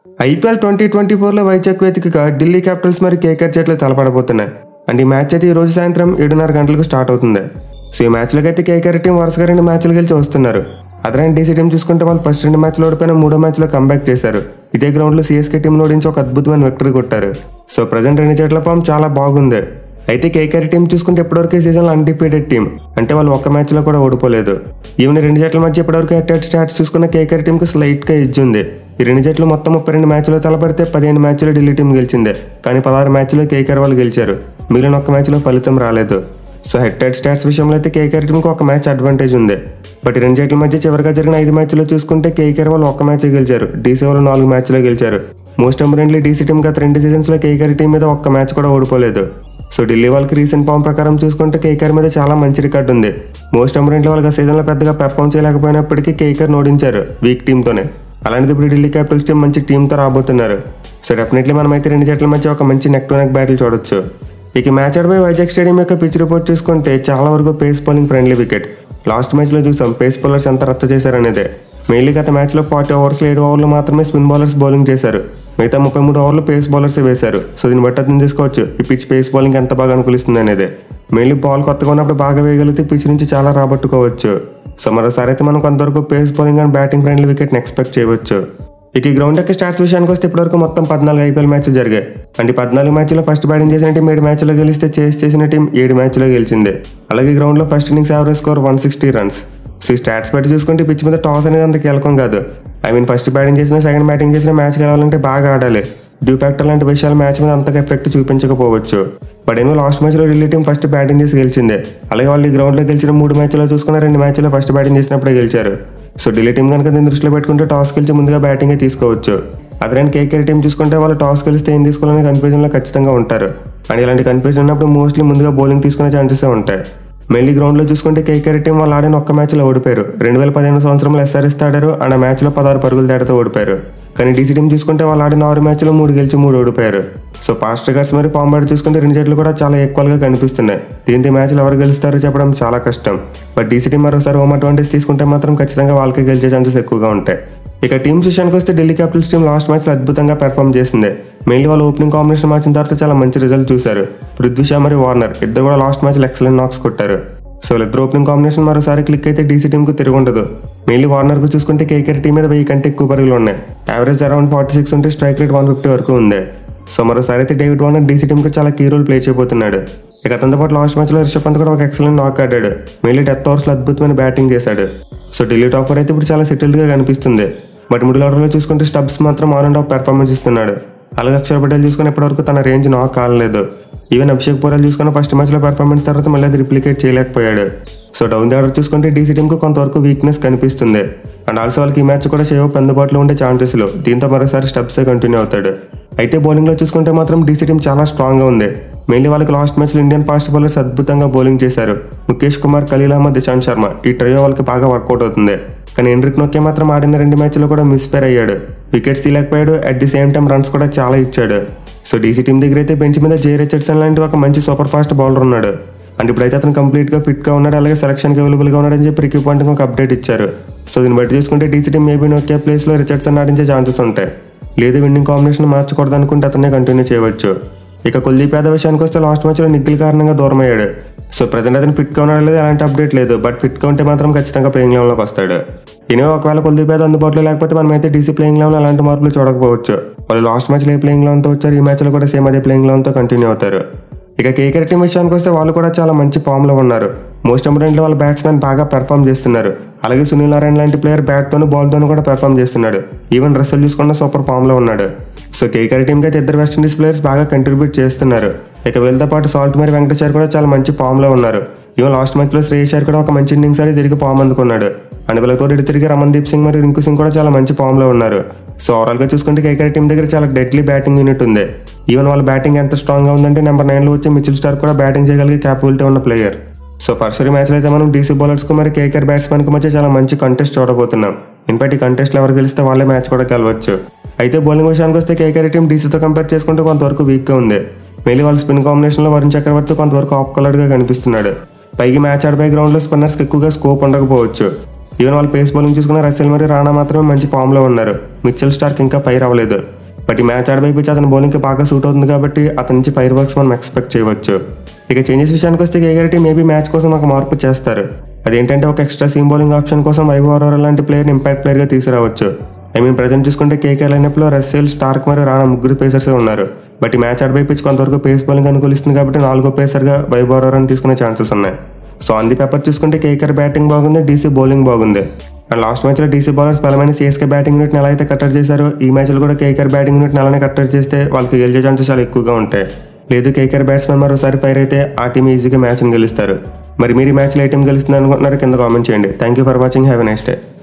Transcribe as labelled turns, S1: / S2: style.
S1: IPL twenty twenty ఫోర్లో వైజాగ్ వేదికగా Delhi Capitals మరియు కేకేఆర్ జట్లు తలపడబోతున్నాయి అండ్ ఈ మ్యాచ్ అయితే ఈ రోజు సాయంత్రం ఏడున్నర గంటలకు స్టార్ట్ అవుతుంది సో ఈ మ్యాచ్లోకి అయితే కేకేఆర్ టీం వరుసగా రెండు మ్యాచ్లు గెలిచి వస్తున్నారు అదే డీసీ టీం చూసుకుంటే వాళ్ళు ఫస్ట్ రెండు మ్యాచ్లు ఓడిపోయిన మూడో మ్యాచ్లో కంబ్యాక్ చేశారు ఇదే గ్రౌండ్లో సిఎస్కే టీం ఓడించి ఒక అద్భుతమైన విక్టరీ కొట్టారు సో ప్రజెంట్ రెండు జట్ల ఫామ్ చాలా బాగుంది అయితే కేకేఆర్ టీం చూసుకుంటే ఇప్పటివరకు ఈ సీజన్లో అన్డిఫీటెడ్ టీం అంటే వాళ్ళు ఒక్క మ్యాచ్లో కూడా ఓడిపోలేదు ఈవెన్ రెండు జట్ల మధ్య ఇప్పటివరకు హెడ్ హెడ్ స్టాట్స్ చూసుకున్న కేకేఆర్ టీంకి స్లైట్గా ఇచ్చింది ఈ రెండు జట్లు మొత్తం ముప్పై రెండు మ్యాచ్లో తలపడితే పదిహేను మ్యాచ్లో ఢిల్లీ టీం గెలిచిందే కానీ పదహారు మ్యాచ్లో కేకేఆర్ వాళ్ళు గెలిచారు మిగిలిన ఒక్క మ్యాచ్లో ఫలితం రాలేదు సో హెడ్ హెడ్ స్టాట్స్ విషయంలో అయితే కేకేఆర్ టీంకి ఒక మ్యాచ్ అడ్వాంటేజ్ ఉంది బట్ ఈ రెండు జట్ల మధ్య చివరిగా జరిగిన ఐదు మ్యాచ్లో చూసుకుంటే కేకేఆర్ వాళ్ళు ఒక్క మ్యాచ్ గెలిచారు డీసీ వాళ్ళు నాలుగు మ్యాచ్లో గెలిచారు మోస్ట్ ఇంపార్టెంట్లీ డీసీ టీం గత రెండు సీజన్స్లో కేకేఆర్ టీం మీద ఒక్క మ్యాచ్ కూడా ఓడిపోలేదు సో ఢిల్లీ వాళ్ళకి రీసెంట్ ఫామ్ ప్రకారం చూసుకుంటే కేకేఆర్ మీద చాలా మంచి రికార్డు ఉంది మోస్ట్ ఇంపార్టెంట్లీ వాళ్ళకి ఆ సీజన్లో పెద్దగా పెర్ఫామ్ చేయలేకపోయినప్పటికీ కేకేఆర్ ఓడించారు వీక్ టీంతోనే అలాంటిది ఇప్పుడు ఢిల్లీ క్యాపిటల్స్ టీం మంచి టీంతో రాబోతున్నారు సో డెఫినెట్లీ మనం అయితే రెండు జట్ల మధ్య ఒక మంచి నెక్ టు నెక్ బ్యాటిల్ చూడొచ్చు ఇక మ్యాచ్ ఆడిపోయి వైజాగ్ స్టేడియం యొక్క పిచ్ రిపోర్ట్ చూసుకుంటే చాలా వరకు pace bowling friendly wicket last మ్యాచ్లో చూసాం పేస్ బౌలర్స్ ఎంత రచ్చ చేశారనేదే మెయిన్లీ గత మ్యాచ్లో ఫార్టీ ఓవర్స్లో ఏడు ఓవర్లు మాత్రమే స్పిన్ బౌలర్స్ బౌలింగ్ చేశారు మిగతా ముప్పై మూడు ఓవర్లు పేస్ బౌలర్స్ వేశారు సో దీన్ని బట్టి అర్థం చేసుకోవచ్చు ఈ పిచ్ పేస్ బౌలింగ్ ఎంత బాగా అనుకూలిస్తుంది అనేది మెయిన్లీ బాల్ కొత్తగా ఉన్నప్పుడు బాగా వేయగలిగితే పిచ్ నుంచి చాలా రాబట్టుకోవచ్చు సో మరోసారి అయితే మనం కొంతవరకు pace bowling and batting friendly వికెట్ని ఎక్స్పెక్ట్ చేయవచ్చు ఇక ఈ గ్రౌండ్ యొక్క స్టార్ట్స్ విషయానికి వస్తే ఇప్పటివరకు మొత్తం పద్నాలుగు ఐపీఎల్ మ్యాచ్లు జరిగాయి అంటే ఈ పద్నాలుగు మ్యాచ్లో ఫస్ట్ బ్యాటింగ్ చేసిన టీం ఏడు మ్యాచ్లో గెలిస్తే చేస్ చేసిన టీం ఏడు మ్యాచ్లో గెలిచింది అలాగే గ్రౌండ్లో first innings average score one sixty runs so ఈ స్టాట్స్ బట్టి చూసుకుంటే పిచ్ మీద టాస్ అనేది అంత కీలకం కాదు ఐ మీన్ ఫస్ట్ బ్యాటింగ్ చేసిన సెకండ్ బ్యాటింగ్ చేసిన మ్యాచ్ గెలవాలంటే బాగా ఆడాలి డ్యూ ఫ్యాక్టర్ లాంటి విషయాలు మ్యాచ్ మీద అంతగా ఎఫెక్ట్ చూపించకపోవచ్చు బట్ ఏమో లాస్ట్ మ్యాచ్లో ఢిల్లీ టీం ఫస్ట్ బ్యాటింగ్ చేసి గెలిచింది అలాగే వాళ్ళు ఈ గ్రౌండ్లో గెలిచిన మూడు మ్యాచ్లో చూసుకున్న రెండు మ్యాచ్లో ఫస్ట్ బ్యాటింగ్ చేసినప్పుడే గెలిచారు సో ఢిల్లీ టీం కనుక దీన్ని దృష్టిలో పెట్టుకుంటే టాస్ గెలిచి ముందుగా బ్యాటింగే తీసుకోవచ్చు అదే రెండు కేకేఆర్ టీం చూసుకుంటే వాళ్ళు టాస్ గెలిస్తే ఏం తీసుకోవాలనే కన్ఫ్యూజన్లో ఖచ్చితంగా ఉంటారు అండ్ ఇలాంటి కన్ఫ్యూజన్ ఉన్నప్పుడు మోస్ట్లీ ముందుగా బౌలింగ్ తీసుకునే ఛాన్సెస్ ఉంటాయి మెయిన్లీ గ్రౌండ్లో చూసుకుంటే కేకేఆర్ టీం వాళ్ళు ఆడిన ఒక్క మ్యాచ్లో ఓడిపోయారు రెండు వేల పదిహేను సంవత్సరంలో ఎస్ఆర్ఎస్ ఆడారు అండ్ ఆ మ్యాచ్లో పదహారు పరుగుల తేడాతో ఓడిపోయారు కానీ డీసీ టీం చూసుకుంటే వాళ్ళు ఆడిన ఆరు మ్యాచ్లో మూడు గెలిచి మూడు ఓడిపోయారు సో పాస్ట్ రికార్డ్స్ మరియు పాంబాడు చూసుకుంటే రెండు జట్లు కూడా చాలా ఈక్వల్గా కనిపిస్తున్నాయి దీంతో ఈ మ్యాచ్లో ఎవరు గెలుస్తారో చెప్పడం చాలా కష్టం బట్ డీసీ టీం మరోసారి హోమ్ అడ్వాంటేజ్ తీసుకుంటే మాత్రం ఖచ్చితంగా వాళ్ళకే గెలిచే ఛాన్సెస్ ఎక్కువగా ఉంటాయి ఇక టీమ్స్ విషయానికి వస్తే ఢిల్లీ క్యాపిటల్స్ టీం లాస్ట్ మ్యాచ్లో అద్భుతంగా పెర్ఫామ్ చేసింది మెయిన్లీ వాళ్ళు ఓపెనింగ్ కాంబినేషన్ మ్యాచ్ తర్వాత చాలా మంచి రిజల్ట్ చూశారు పృథ్వీ షా మరియు వార్నర్ ఇద్దరు కూడా లాస్ట్ మ్యాచ్లో ఎక్సలెంట్ నాక్స్ కొట్టారు సో ఇద్దరు ఓపెనింగ్ కాంబినేషన్ మరోసారి క్లిక్ అయితే డీసీ టీంకు తిరిగి ఉండదు మెయిన్లీ వార్నర్కు చూసుకుంటే కేకేఆర్ టీం మీద వెయ్యి కంటే ఎక్కువ పరుగులు ఉన్నాయి యావరేజ్ అరౌండ్ ఫార్టీ సిక్స్ ఉంటే స్ట్రైక్ రేట్ వన్ ఫిఫ్టీ వరకు ఉంది సో మరోసారి అయితే డేవిడ్ వార్నర్ డీసీ టీంకి చాలా కీ రోల్ ప్లే చేయబోతున్నాడు ఇక అతనితో పాటు లాస్ట్ మ్యాచ్లో రిషబ్ పంత్ కూడా ఒక ఎక్సలెంట్ నాక్ ఆడాడు మెయిన్లీ డెత్ ఓవర్స్లో అద్భుతమైన బ్యాటింగ్ చేశాడు సో ఢిల్లీ టాపర్ అయితే ఇప్పుడు చాలా సెటిల్డ్గా కనిపిస్తుంది బట్ మిడిల్ ఆర్డర్లో చూసుకుంటే స్టబ్స్ మాత్రం ఆన్ అండ్ ఆఫ్ పెర్ఫార్మెన్స్ ఇస్తున్నాడు అలాగే అక్షర్ పటేల్ చూసుకుని ఇప్పటివరకు తన రేంజ్ నాక్ కాలేదు ఈవెన్ అభిషేక్ పోరాలు చూసుకున్న ఫస్ట్ మ్యాచ్లో పెర్ఫార్మెన్స్ తర్వాత మళ్ళీ అది రిప్లికేట్ చేయలేకపోయాడు సో డౌన్ ది ఆర్డర్ చూసుకుంటే డీసీ టీంకు కొంతవరకు వీక్నెస్ కనిపిస్తుంది అండ్ ఆల్సో వాళ్ళకి ఈ మ్యాచ్ కూడా షేవ్ అందుబాటులో ఉండే ఛాన్సెస్లో దీంతో మరోసారి స్టెప్సే కంటిన్యూ అవుతాడు అయితే బౌలింగ్లో చూసుకుంటే మాత్రం డీసీ టీం చాలా స్ట్రాంగ్గా ఉంది మెయిన్లీ వాళ్ళకి లాస్ట్ మ్యాచ్లో ఇండియన్ ఫాస్ట్ బౌలర్స్ అద్భుతంగా బౌలింగ్ చేశారు ముఖేష్ కుమార్ ఖలీల్ అహ్మద్ ఇషాంత్ శర్మ ఈ ట్రయో వాళ్ళకి బాగా వర్కౌట్ అవుతుంది కానీ ఎండ్రిక్ నొక్కే మాత్రం ఆడిన రెండు మ్యాచ్లో కూడా మిస్పేర్ అయ్యాడు వికెట్స్ తీయలేకపోయాడు at the same time runs కూడా చాలా ఇచ్చాడు సో డీసీ టీం దగ్గర అయితే బెంచ్ మీద జే రిచర్డ్సన్ లాంటి ఒక మంచి సూపర్ ఫాస్ట్ బౌలర్ ఉన్నాడు అండ్ ఇప్పుడైతే అతను కంప్లీట్గా ఫిట్గా ఉన్నాడు అలాగే సెలక్షన్కి అవైలబుల్గా ఉన్నాడని చెప్పి రిక్యూ పాయింట్కి ఒక అప్డేట్ ఇచ్చారు సో దీన్ని బట్టి చూసుకుంటే డీసీ టీం మేబీ నొక్కే ప్లేస్లో రిచర్డ్సన్ ఆడించే ఛాన్సెస్ ఉంటాయి లేదు విన్నింగ్ కాంబినేషన్ మార్చకూడదు అనుకుంటే అతనే కంటిన్యూ చేయవచ్చు ఇక కుల్దీప్ యాదవ్ విషయానికి వస్తే లాస్ట్ మ్యాచ్లో నిఖిల్ కారణంగా దూరం అయ్యాడు సో ప్రజెంట్ అతను ఫిట్గా ఉన్నాడు లేదు అలాంటి అప్డేట్ లేదు బట్ ఫిట్గా ఉంటే మాత్రం ఖచ్చితంగా ప్లేయింగ్ లెవెల్లోకి వస్తాడు ఇనే ఒకవేళ కుల్దీప్ యాదవ్ అందుబాటులో లేకపోతే మనమైతే డీసీ ప్లేయింగ్ లెవెల్ అలాంటి మార్పులు చూడకపోవచ్చు వాళ్ళు లాస్ట్ మ్యాచ్లో ఏ ప్లేయింగ్ లెవెన్తో వచ్చారు ఈ మ్యాచ్లో కూడా సేమ్ అదే ప్లేయింగ్ లెవెన్తో కంటిన్యూ అవుతారు ఇక కేకేఆర్ టీం విషయానికి వస్తే వాళ్ళు కూడా చాలా మంచి ఫామ్లో ఉన్నారు మోస్ట్ ఇంపార్టెంట్లీ వాళ్ళ బ్యాట్స్మెన్ బాగా పెర్ఫామ్ చేస్తున్నారు అలాగే సునీల్ నారాయణ లాంటి ప్లేయర్ బ్యాట్తోనూ బాల్తోనూ కూడా పెర్ఫామ్ చేస్తున్నాడు ఈవెన్ రసల్ చూసుకున్న సూపర్ ఫామ్లో ఉన్నాడు సో కేకేఆర్ టీంకి అయితే ఇద్దరు వెస్టిండీస్ ప్లేయర్స్ బాగా కంట్రిబ్యూట్ చేస్తున్నారు ఇక వీళ్ళతో పాటు సాల్ట్ మరి వెంకటేశ్వర్ కూడా చాలా మంచి ఫామ్లో ఉన్నారు ఈవెన్ లాస్ట్ మ్యాచ్లో శ్రేయస్ కూడా ఒక మంచి ఇన్నింగ్స్ ఆడి తిరిగి ఫామ్ అందుకున్నాడు అండ్ వీళ్ళతో ఇటు తిరిగి రమన్దీప్ సింగ్ మరియు రింకు సింగ్ కూడా చాలా మంచి ఫామ్లో ఉన్నారు సో ఓవరాల్గా చూసుకుంటే కేకేఆర్ టీం దగ్గర చాలా డెడ్లీ బ్యాటింగ్ యూనిట్ ఉంది ఈవెన్ వాళ్ళ బ్యాటింగ్ ఎంత స్ట్రాంగ్గా ఉందంటే నెంబర్ నైన్లో వచ్చి మిచిల్ స్టార్ కూడా బ్యాటింగ్ చేయగలిగే క్యాపబిలిటీ ఉన్న ప్లేయర్ సో ఫస్ట్ మ్యాచ్లో అయితే మనం డీసీ బౌలర్స్కి మరి కేకేఆర్ బ్యాట్స్మెన్కి మధ్య చాలా మంచి కంటెస్ట్ చూడబోతున్నాం ఇన్ఫాక్ట్ ఈ కంటెస్ట్లో ఎవరు గెలిస్తే వాళ్ళే మ్యాచ్ కూడా గెలవచ్చు అయితే బౌలింగ్ విషయానికి వస్తే కేకేఆర్ టీం డీసీతో కంపేర్ చేసుకుంటే కొంతవరకు వీక్గా ఉంది మెయిన్లీ వాళ్ళ స్పిన్ కాంబినేషన్లో వరుణ్ చక్రవర్తి కొంతవరకు ఆఫ్ కలర్డ్గా కనిపిస్తున్నాడు పైకి మ్యాచ్ ఆడిపోయే గ్రౌండ్లో స్పిన్నర్స్కి ఎక్కువగా స్కోప్ ఉండకపోవచ్చు ఈవెన్ వాళ్ళు పేస్ బౌలింగ్ చూసుకున్న రసెల్ మరియు రాణా మాత్రమే మంచి ఫామ్లో ఉన్నారు మిచ్చల్ స్టార్క్ ఇంకా ఫైర్ అవ్వలేదు బట్ ఈ మ్యాచ్ ఆడబైపించి అతని బౌలింగ్కి బాగా సూట్ అవుతుంది కాబట్టి అతని నుంచి ఫైర్ వర్క్స్ మనం ఎక్స్పెక్ట్ చేయవచ్చు ఇక చేంజెస్ విషయానికి వస్తే కేకేఆర్ టీం మేబీ మ్యాచ్ కోసం ఒక మార్పు చేస్తారు అదేంటంటే ఒక ఎక్స్ట్రా సీమ్ బౌలింగ్ ఆప్షన్ కోసం వైభవ్ అరోరా లాంటి ప్లేయర్ ఇంపాక్ట్ ప్లేయర్గా తీసుకురావచ్చు ఐ మీన్ ప్రజెంట్ చూసుకుంటే కేకేఆర్ లైనప్లో రస్సేల్ స్టార్క్ మరియు రాణా ముగ్గురు పేసర్స్ ఉన్నారు బట్ ఈ మ్యాచ్ ఆడబై పిచ్ కొంతవరకు పేస్ బౌలింగ్ అనుకూలిస్తుంది కాబట్టి నాలుగో పేసర్గా వైభవ్ అరోరాని తీసుకునే ఛాన్సెస్ ఉన్నాయి సో ఆన్ ది పేపర్ చూసుకుంటే కేకేఆర్ బ్యాటింగ్ బాగుంది డీసీ బౌలింగ్ బాగుంది అండ్ లాస్ట్ మ్యాచ్లో డీసీ బౌలర్స్ బలమైన సిఎస్కే బ్యాటింగ్ యూనిట్ని ఎలా అయితే కట్టడి చేశారో ఈ మ్యాచ్లో కూడా కేకేఆర్ బ్యాటింగ్ యూనిట్ని అలానే కట్టడి చేస్తే వాళ్ళకి గెలిచే ఛాన్సెస్ చాలా ఎక్కువగా ఉంటాయి లేదు కేకేఆర్ బ్యాట్స్మెన్ మరోసారి ఫైర్ అయితే ఆ టీం ఈజీగా మ్యాచ్ని గెలుస్తారు మరి మీరు ఈ మ్యాచ్లో ఏ టీం గెలుస్తుంది అనుకుంటున్నారో కింద కామెంట్ చేయండి thank you for watching have a next day